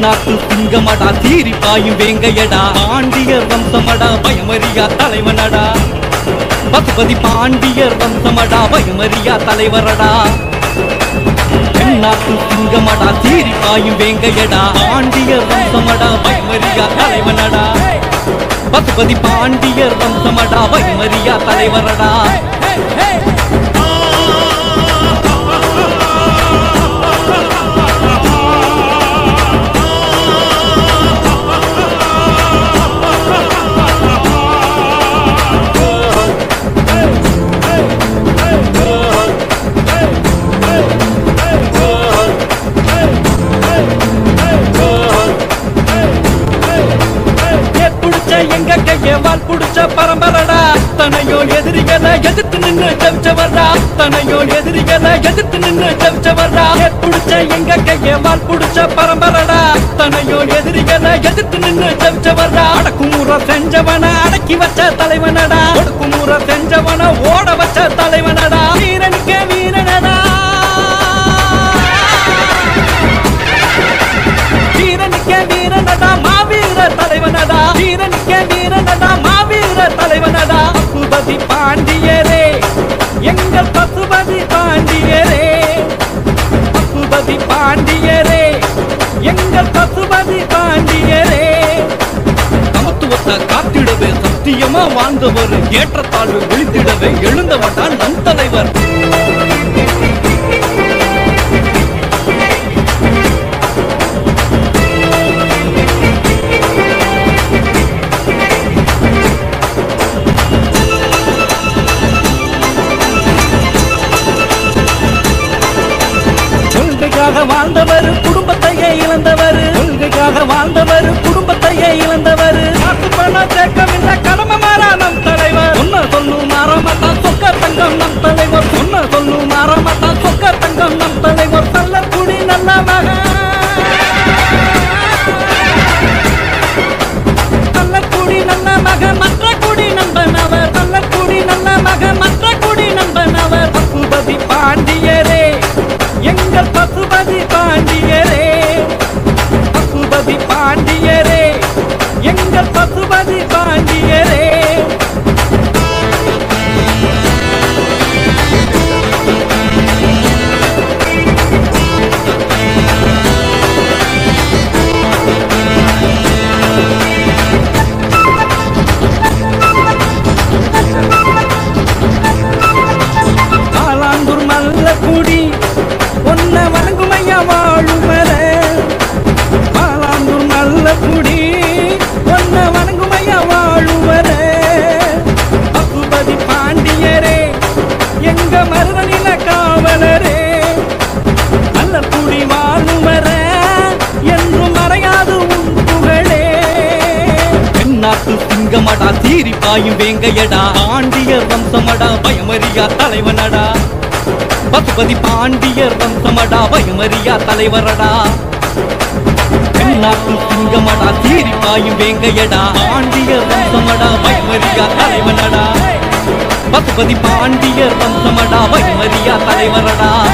தென்னாட்டு சிங்கமடா சீரி பாயும் வேங்கையடா பாண்டியர் வம்சமடா பயமறியா தலைவனடா பசுபதி பாண்டியர் வம்சமடா பயமறியா தலைவரடா தென்னாட்டு சிங்கமடா சீரி பாயும் வேங்கையடா பாண்டியர் வம்சமடா பயமறியா தலைவனடா பசுபதி பாண்டியர் வம்சமடா பயமறியா தலைவரடா ஏர் புடிச்ச எங்க கைய வால் புடிச்ச பரம்பரடா தனையோ எதிரிகளை எதிர்த்து நின்னு ஜெபிச்சவர்டா தனையோ எதிரிகளை எதிர்த்து நின்னு ஜெபிச்சவர்டா ஏர் புடிச்ச எங்க கைய வால் புடிச்ச பரம்பரடா தனையோ எதிரிகளை எதிர்த்து நின்னு ஜெபிச்சவர்டா அடக்குமுறை செஞ்சவன அடக்கி வச்ச தலைவனடா ஒடுக்குமுறை செஞ்சவன ஓட வச்ச தலைவனடா வீரனுக்கே வீரனடா வீரனுக்கே வீரனடா மாவீர தலைவனடா வீரனுக்கே வீரனடா மாவீர தலைவனடா பசுபதி பாண்டியரே எங்கள் பசுபதி பாண்டியரே பசுபதி பாண்டியரே எங்கள் பசுபதி பாண்டியரே சமத்துவத்தை காத்திடவே சத்தியமா வாழ்ந்தவர் ஏற்றத்தாழ்வு விழித்திடவே எழுந்தவட்டா நம் தலைவர் கொள்கைக்காக வாழ்ந்தவர் குடும்பத்தையே இழந்தவர் கொள்கைக்காக வாழ்ந்தவர் குடும்பத்தையே இழந்தவர் காசு பணம் தேக்கமில்ல கடமை மாறா நம் தலைவர் சொன்ன சொல்லும் மாறமாட்டான் சொக்க தங்கம் நம் தலைவர் சொன்ன சொல்லும் மாறமாட்டான் சொக்க தங்கம் நம் தலைவர் நல்ல குடி நல்ல மகன் நல்ல குடி நல்ல மக மற்ற குடி நம்பனவர் நல்ல குடி நல்ல மக மற்ற குடி நம்பனவர் பசுபதி பாண்டியரே எங்கள் பசுபதி பாண்டியரே பசுபதி பாண்டியரே எங்கள் பசுபதி பாண்டியரே ஆலாந்தூர் நல்ல குடி ஒன்ன வணங்குமையா வாழுமர ஆலாந்தூர் நல்ல குடி ஒன்ன வணங்குமையா வாழுமர பசுபதி பாண்டியரே எங்க மருதனில காவலரே நல்ல குடி வாழுமர என்றும் மறையாது உன் புகழே தென்னாட்டு சிங்கமடா சீரி பாயும் வேங்கையடா பாண்டியர் வம்சமடா பயமறியா தலைவனடா பசுபதி பாண்டியர் வம்சமடா பயமறியா தலைவரடா தென்னாட்டு சிங்கமடா சீரி பாயும் வேங்கையடா பாண்டியர் வம்சமடா பயமறியா தலைவனடா பசுபதி பாண்டியர் வம்சமடா பயமறியா தலைவரடா